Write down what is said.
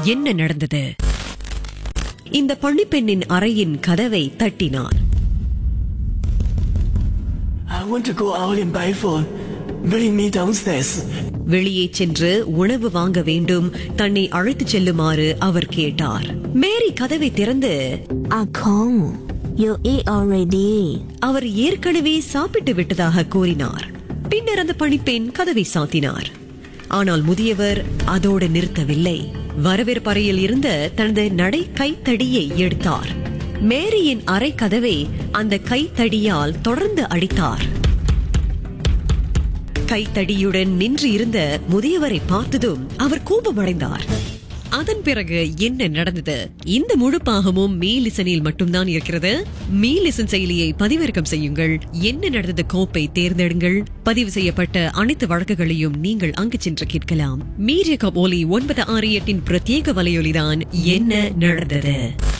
என்ன நடந்தது இந்த பணிப்பெண்ணின் அறையின் கதவை தட்டினார் I want to go out and buy food. Bring me downstairs. வெளியே சென்று உணவு வாங்க வேண்டும் தன்னை அழைத்துச் செல்லுமாறு அவர் கேட்டார் மேரி கதவை திறந்து Ah Kong, you eat already. அவர் ஏற்கனவே சாப்பிட்டு விட்டதாக கூறினார் பின்னர் அந்த பணிப்பெண் கதவை சாத்தினார் ஆனால் முதியவர் அதோடு நிறுத்தவில்லை வரவேற்பறையில் இருந்த தனது நடை கைத்தடியை எடுத்தார் மேரியின் அறை கதவை அந்த கைத்தடியால் தொடர்ந்து அடித்தார் கைத்தடியுடன் நின்று இருந்த முதியவரை பார்த்ததும் அவர் கோபமடைந்தார் அதன் பிறகு என்ன நடந்தது இந்த முழு பாகமும் மீலிசனில் மட்டும்தான் இருக்கிறது மீலிசன் செயலியை பதிவிறக்கம் செய்யுங்கள் என்ன நடந்தது கோப்பை தேர்ந்தெடுங்கள் பதிவு செய்யப்பட்ட அனைத்து வழக்குகளையும் நீங்கள் அங்கு சென்று கேட்கலாம் மீடியா கப் ஒலி ஒன்பது ஆறு எட்டின் பிரத்யேக வலையொலிதான் என்ன நடந்தது